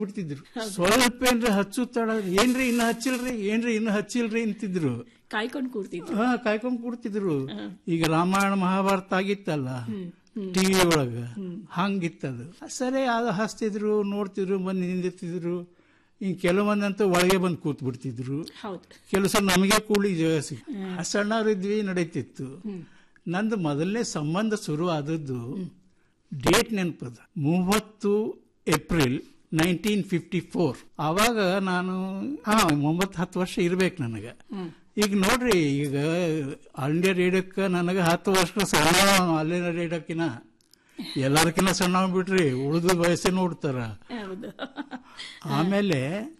ಬಿಡ್ತಿದ್ರು ಸ್ವಲ್ಪ ಏನ್ರಿ ಹಚ್ಚು ತಡ ಏನ್ರಿ ಇನ್ನ ಹಚ್ಚಿಲ್ರಿ ಏನ್ರಿ ಇನ್ನ ಹಚ್ಚಿಲ್ರಿ ಅಂತಿದ್ರು ಕಾಯ್ಕೊಂಡು ಕೂರ್ತಿದ್ರು ಹಾ ಕಾಯ್ಕೊಂಡ್ ಕೂಡ್ತಿದ್ರು ಈಗ ರಾಮಾಯಣ ಮಹಾಭಾರತ ಆಗಿತ್ತಲ್ಲ ಟಿವಿ ಒಳಗ ಹಂಗಿತ್ತದು ಸರಿ ಅದು ಹಚ್ತಿದ್ರು ನೋಡ್ತಿದ್ರು ಬಂದು ನಿಂದಿರ್ತಿದ್ರು ಇನ್ ಕೆಲವೊಂದ್ ಅಂತೂ ಒಳಗೆ ಬಂದು ಕೂತ್ ಬಿಡ್ತಿದ್ರು ಹೌದು ಕೆಲಸ ನಮಗೆ ಕೂಲಿ ಜಗಸಿ ಸಣ್ಣವರಿದ್ವಿ ನಡೀತಿತ್ತು ನಂದು ಮೊದಲನೇ ಸಂಬಂಧ ಶುರು ಆದದ್ದು ಡೇಟ್ ನೆನಪದ ಮೂವತ್ತು ಏಪ್ರಿಲ್ ನೈನ್ಟೀನ್ ಫಿಫ್ಟಿ ಫೋರ್ ಆವಾಗ ನಾನು ಹಾ ಒಂಬತ್ತು ಹತ್ತು ವರ್ಷ ಇರ್ಬೇಕು ನನಗೆ ಈಗ ನೋಡ್ರಿ ಈಗ ಆಲ್ ಇಂಡಿಯಾ ರೇಡಿಯೋಕ್ಕೆ ನನಗೆ ಹತ್ತು ವರ್ಷ ಸಣ್ಣ ಆಲ್ ಇಂಡಿಯಾ ರೇಡಿಯೋಕಿನ ಎಲ್ಲದಕ್ಕಿಂತ ಸಣ್ಣ ಬಿಟ್ರಿ ಉಳಿದ ವಯಸ್ಸೇ ನೋಡ್ತಾರ ಹೌದು ಆಮೇಲೆ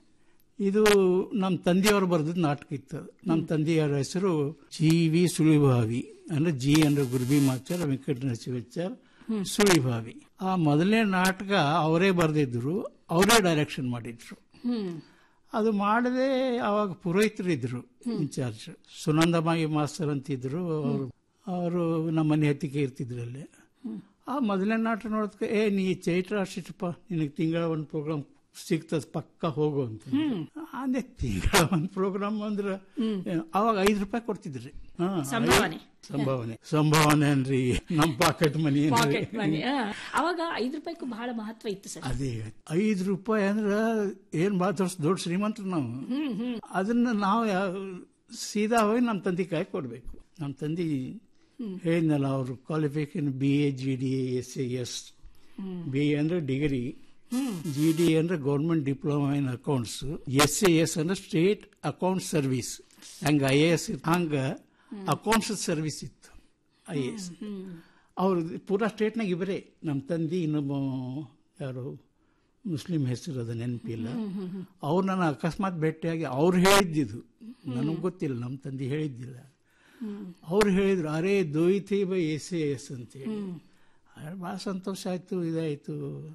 ಇದು ನಮ್ಮ ತಂದೆಯವರು ಬರೆದಿದ್ದ ನಾಟಕ ಇತ್ತು ನಮ್ಮ ತಂದೆಯವರ ಹೆಸರು ಜಿ ವಿ ಸುಳಿಭಾವಿ ಅಂದ್ರೆ ಜಿ ಅಂದ್ರೆ ಗುರುಬಿ ಮಾಚಾರ್ ವೆಂಕಟ ನರಸಿಂಹಾಚಾರ್ ಸುಳಿಭಾವಿ ಆ ಮೊದಲನೇ ನಾಟಕ ಅವರೇ ಬರೆದಿದ್ರು ಅವರೇ ಡೈರೆಕ್ಷನ್ ಮಾಡಿದ್ರು ಹ್ಮ್ ಅದು ಮಾಡದೆ ಅವಾಗ ಪುರೋಹಿತರಿದ್ರು ಇನ್ಚಾರ್ಜ್ ಸುನಂದಮಾಯಿ ಮಾಸ್ತರ್ ಅಂತಿದ್ರು ಅವರು ಅವರು ನಮ್ಮ ಮನೆ ಹತ್ತಿಗೆ ಇರ್ತಿದ್ರಲ್ಲಿ ಆ ಮೊದಲನೇ ನಾಟಕ ನೋಡೋದಕ್ಕೆ ಏ ನೀ ಚೈತ್ರ ಅಷ್ಟಿಟ್ಟಪ್ಪ ನಿನಗೆ ತಿಂಗಳ ಒಂದು ಪ್ರೋಗ್ರಾಮ್ ಸಿಗ್ತದ ಪಕ್ಕ ಹೋಗು ಅಂತ ಅದೇ ತಿಂಗಳ ಒಂದು ಪ್ರೋಗ್ರಾಮ್ ಅಂದ್ರೆ ಅವಾಗ ಐದು ರೂಪಾಯಿ ಕೊಡ್ತಿದ್ರಿ ಹಾ, ಸಂಭಾವನೆ. ಐದು- ಸಂಭಾವನೆ ಸಂಭಾವನೆ ಅನ್ರಿ ನಮ್ಮ ಪಾಕೆಟ್ ಮನಿ ಅನ್ರಿ. ಪಾಕೆಟ್ ಮನಿ ಆ. ಅವಾಗ ಐದು ರೂಪಾಯಿಗೂ ಬಹಳ ಮಹತ್ವ ಇತ್ತು ಸರ್ ಅದೇ ಐದು ರೂಪಾಯಿ ಅಂದ್ರೆ ಏನ್ ಬಹಳ ದೊಡ್ಡ ದೊಡ್ಡ ಶ್ರೀಮಂತರು ನಾವು ಅದನ್ನ ನಾವು ಯಾವ- ಸೀದಾ ಹೋಗಿ ನಮ್ಮ ತಂದೆ ಕೈ ಕೊಡ್ಬೇಕು ನಮ್ಮ ತಂದೆ ಹೇಳಿದ್ನಲ್ಲ ಅವರು qualification B A G D S A S B A ಅಂದ್ರೆ ಡಿಗ್ರಿ ಜಿ ಡಿ ಅಂದ್ರೆ government diploma in accounts S A S ಅಂದ್ರೆ ಸ್ಟೇಟ್ ಅಕೌಂಟ್ ಸರ್ವಿಸ್ ಹಂಗ ಐ ಎ ಎಸ್ ಹಂಗ ಅಕೌಂಟ್ಸ್ ಸರ್ವಿಸ್ ಇತ್ತು ಐ ಎ ಎಸ್ ಅವ್ರು ಪೂರಾ ಸ್ಟೇಟ್ನಾಗ ಇವರೇ ನಮ್ಮ ತಂದೆ ಇನ್ನೊಬ್ಬ ಯಾರು ಮುಸ್ಲಿಂ ಹೆಸರು ಅದು ನೆನಪಿಲ್ಲ ಅವ್ರು ನಾನು ಅಕಸ್ಮಾತ್ ಭೇಟಿಯಾಗಿ ಅವ್ರು ಹೇಳಿದ್ದಿದ್ದು ನನಗೆ ಗೊತ್ತಿಲ್ಲ ನಮ್ಮ ತಂದೆ ಹೇಳಿದ್ದಿಲ್ಲ ಅವ್ರು ಹೇಳಿದ್ರು ಅರೇ ದೋಯ್ತಿ ಬೈ ಎಸ್ ಎ ಎಸ್ ಅಂತೇಳಿ ಭಾಳ ಸಂತೋಷ ಆಯ್ತು ಇದಾಯ್ತು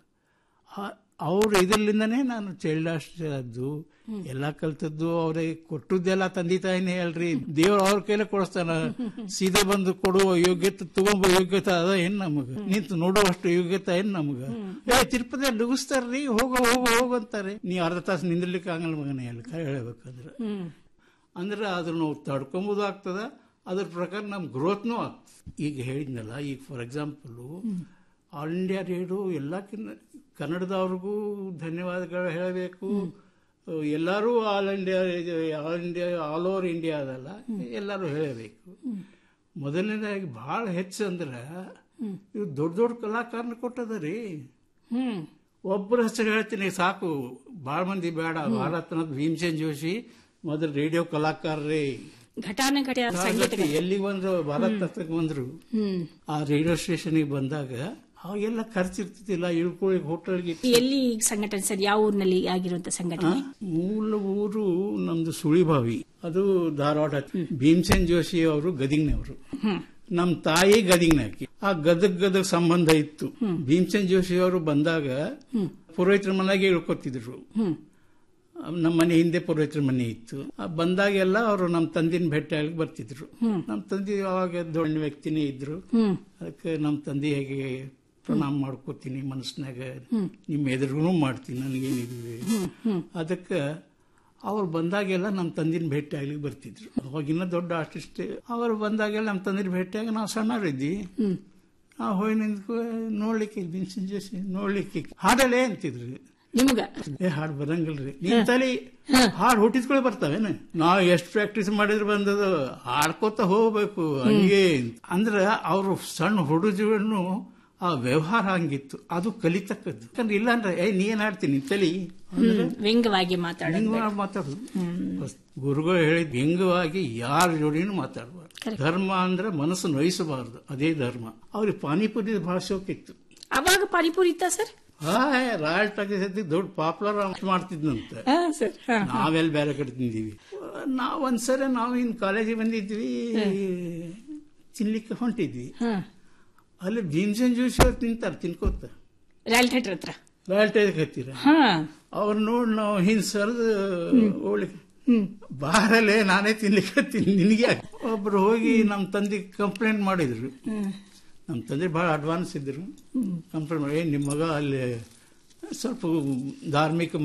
ಅವ್ರ ಇದರಲ್ಲಿಂದನೇ ನಾನು ಚೈಲ್ಡ್ ಆದ್ದು ಎಲ್ಲ ಕಲ್ತದ್ದು ಅವರೇ ಕೊಟ್ಟದ್ದೆಲ್ಲ ತಂದೆ ತಾಯಿನೇ ಹೇಳ್ರಿ ದೇವ್ರ ಅವ್ರ ಕೈಲೇ ಕೊಡಿಸ್ತಾನ ಸೀದಾ ಬಂದು ಕೊಡುವ ಯೋಗ್ಯತೆ ತಗೊಂಬೋ ಯೋಗ್ಯತೆ ಅದ ಏನ್ ನಮಗ ನಿಂತು ನೋಡುವಷ್ಟು ಯೋಗ್ಯತೆ ಏನ್ ನಮಗ ಏ ತಿರುಪತಿ ನುಗ್ಗಿಸ್ತಾರ್ರಿ ಹೋಗ ಹೋಗ ಹೋಗ ಅಂತಾರೆ ನೀ ಅರ್ಧ ತಾಸು ನಿಂದಿರ್ಲಿಕ್ಕೆ ಆಗಲ್ಲ ಮಗನೇ ಹೇಳಿ ಹೇಳ್ಬೇಕಾದ್ರೆ ಅಂದ್ರೆ ಅದನ್ನ ನಾವು ತಡ್ಕೊಂಬೋದು ಆಗ್ತದ ಅದ್ರ ಪ್ರಕಾರ ನಮ್ ಗ್ರೋತ್ನೂ ಆಗ್ತದೆ ಈಗ ಹೇಳಿದ್ನಲ್ಲ ಈಗ for example all India radio ಎಲ್ಲಕ್ಕಿಂತ ಕನ್ನಡದವ್ರಿಗೂ ಧನ್ಯವಾದಗಳು ಹೇಳಬೇಕು ಎಲ್ಲರೂ all India all India all over India ಅದಲ್ಲ ಎಲ್ಲರೂ ಹೇಳಬೇಕು ಮೊದಲನೇದಾಗಿ ಬಹಳ ಹೆಚ್ಚು ಅಂದ್ರೆ ಇವು ದೊಡ್ಡ ದೊಡ್ಡ ಕಲಾಕಾರನ ಕೊಟ್ಟದ ರೀ ಹ್ಮ್ ಒಬ್ಬರ ಹೆಸರು ಹೇಳ್ತೀನಿ ಸಾಕು ಬಹಳ ಮಂದಿ ಬೇಡ ಭಾರತನದ ಭೀಮಸೇನ್ ಜೋಶಿ ಮೊದಲು ರೇಡಿಯೋ ಕಲಾಕಾರರೇ ಘಟಾನ ಘಟ ಸಂಗೀತ ಎಲ್ಲಿಗೆ ಬಂದ್ರು ಭಾರತ್ ಹತ್ರಕ್ಕೆ ಬಂದ್ರು ಹ್ಮ್ ಆ ರೇಡಿಯೋ ಸ್ಟೇಷನ್ಗೆ ಬಂದಾಗ ಅವಾಗೆಲ್ಲ ಖರ್ಚಿರ್ತಿದ್ದಿಲ್ಲ ಇಳ್ಕೊಳ್ಳಿ ಹೋಟೆಲ್ಗೆ ಎಲ್ಲಿ ಸಂಘಟನೆ ಸರ್ ಯಾವ ಊರಿನಲ್ಲಿ ಆಗಿರುವಂತ ಸಂಘಟನೆ ಮೂಲ ಊರು ನಮ್ದು ಸುಳಿಭಾವಿ ಅದು ಧಾರವಾಡ ಹತ್ರ. ಭೀಮಸೇನ್ ಜೋಶಿ ಅವರು ಗದಿಗ್ನವರು ನಮ್ ತಾಯಿ ಗದಿಗ್ನಾಕಿ ಆ ಗದಗ್ ಗದಗ್ ಸಂಬಂಧ ಇತ್ತು ಭೀಮಸೇನ್ ಜೋಶಿ ಅವರು ಬಂದಾಗ ಪುರೋಹಿತರ ಮನೆಗೆ ಇಳ್ಕೊತಿದ್ರು ನಮ್ಮ ಮನೆ ಹಿಂದೆ ಪುರೋಹಿತರ ಮನೆ ಇತ್ತು ಆ ಬಂದಾಗೆಲ್ಲ ಅವರು ನಮ್ಮ ತಂದಿನ ಭೇಟಿಯಾಗಿ ಬರ್ತಿದ್ರು ನಮ್ಮ ತಂದೆ ಅವಾಗ ದೊಡ್ಡ ವ್ಯಕ್ತಿನೇ ಇದ್ರು ಅದಕ್ಕೆ ನಮ್ಮ ತಂದೆ ಹೇಗೆ ಪ್ರಣಾಮ ಮಾಡ್ಕೋತೀನಿ ಮನಸ್ಸಿನಾಗ ನಿಮ್ಮ ಎದುರುಗೂ ಮಾಡ್ತೀನಿ ನನಗೇನಿದೆ ಅದಕ್ಕೆ ಅವ್ರು ಬಂದಾಗೆಲ್ಲ ನಮ್ಮ ತಂದಿನ ಭೇಟಿ ಆಗ್ಲಿಕ್ಕೆ ಬರ್ತಿದ್ರು ಅವಾಗಿನ್ನ ದೊಡ್ಡ ಆರ್ಟಿಸ್ಟ್ ಅವ್ರು ಬಂದಾಗೆಲ್ಲ ನಮ್ಮ ತಂದಿನ ಭೇಟಿಯಾಗ ನಾವು ಸಣ್ಣವರಿದ್ವಿ ನಾವು ಹೋಗಿ ನಿಂತ್ಕೊ ನೋಡ್ಲಿಕ್ಕೆ ಬಿನ್ಸಿನ್ ಜೋಶಿ ನೋಡ್ಲಿಕ್ಕೆ ಹಾಡಲೇ ಅಂತಿದ್ರು ನಿಮ್ಗ ಏ ಹಾಡು ಬರಂಗಿಲ್ರಿ ನಿನ್ ತಲೆ ಹಾಡು ಹುಟ್ಟಿಸ್ಕೊಳ್ಳಿ ಬರ್ತಾವೇನ ನಾವ್ ಎಷ್ಟು ಪ್ರಾಕ್ಟೀಸ್ ಮಾಡಿದ್ರೆ ಬಂದದು ಹಾಡ್ಕೋತ ಹೋಗ್ಬೇಕು ಹಂಗೆ ಅಂದ್ರ ಅವ್ರು ಸಣ್ಣ ಹುಡುಜನ್ನು ಆ ವ್ಯವಹಾರ ಹಂಗಿತ್ತು ಅದು ಕಲಿತಕ್ಕದ್ದು ಯಾಕಂದ್ರೆ ಇಲ್ಲ ಅಂದ್ರೆ ಏ ನೀ ಏನ್ ಹಾಡ್ತೀನಿ ತಲಿ ಹ್ಮ್ ವ್ಯಂಗ್ಯವಾಗಿ ಮಾತಾಡೋದು ಹಿಂಗ ಮಾತಾಡುದು ಗುರುಗಳು ಹೇಳಿದ್ ವ್ಯಂಗ್ಯವಾಗಿ ಯಾರ ಜೋಡಿನೂ ಮಾತಾಡಬಾರ್ದು ಧರ್ಮ ಅಂದ್ರೆ ಮನಸ್ಸು ನೋಯಿಸಬಾರದು ಅದೇ ಧರ್ಮ ಅವ್ರಿಗೆ ಪಾನಿಪುರಿ ಬಹಳ ಶೋಕಿತ್ತು ಅವಾಗ ಪಾನಿಪುರಿ ಇತ್ತ ಸರ್ ಹಾಯ್ ರಾಯಲ್ ಟಾಕೀಸ್ ದೊಡ್ಡ ಪಾಪ್ಯುಲರ್ ಮಾಡ್ತಿದ್ನಂತೆ ಹಾ ಸರ್ ಹಾ ನಾವೆಲ್ಲ ಬೇರೆ ಕಡೆ ತಿಂದೀವಿ ನಾವ್ ಒಂದ್ಸರಿ ನಾವು ಇನ್ ಕಾಲೇಜಿಗೆ ಬಂದಿದ್ವಿ ತಿನ್ಲಿಕ್ಕೆ ಹೊಂಟಿದ್ವಿ ಹಾ ಅಲ್ಲಿ ಭೀಮಸೇನ್ ಜೋಶಿ ಅವ್ರು ತಿಂತಾರೆ ತಿನ್ಕೋತ ರಾಯಲ್ ಥಿಯೇಟರ್ ಹತ್ರ ರಾಯಲ್ ಟಾಕೀಸ್ ಹತ್ತಿರ ಹಾ ಅವ್ರು ನೋಡಿ ನಾವು ಹಿಂದ್ ಸರ್ದು ಹೋಗ್ಲಿಕ್ಕೆ ಬಾರಲ್ಲೇ ನಾನೇ ತಿನ್ಲಿಕ್ಕೆ ನಿನಗೆ ಯಾಕೆ? ಒಬ್ರು ಹೋಗಿ ನಮ್ಮ ತಂದೆ ಕಂಪ್ಲೇಂಟ್ ಮಾಡಿದ್ರು ನಮ್ಮ ತಂದೆ ಬಹಳ ಅಡ್ವಾನ್ಸ್ ಇದ್ರು ಕಂಪ್ಲೇಂಟ್ ಮಾಡಿ "ಏ, ನಿಮ್ಮ ಮಗ ಅಲ್ಲಿ ಸ್ವಲ್ಪ ಧಾರ್ಮಿಕ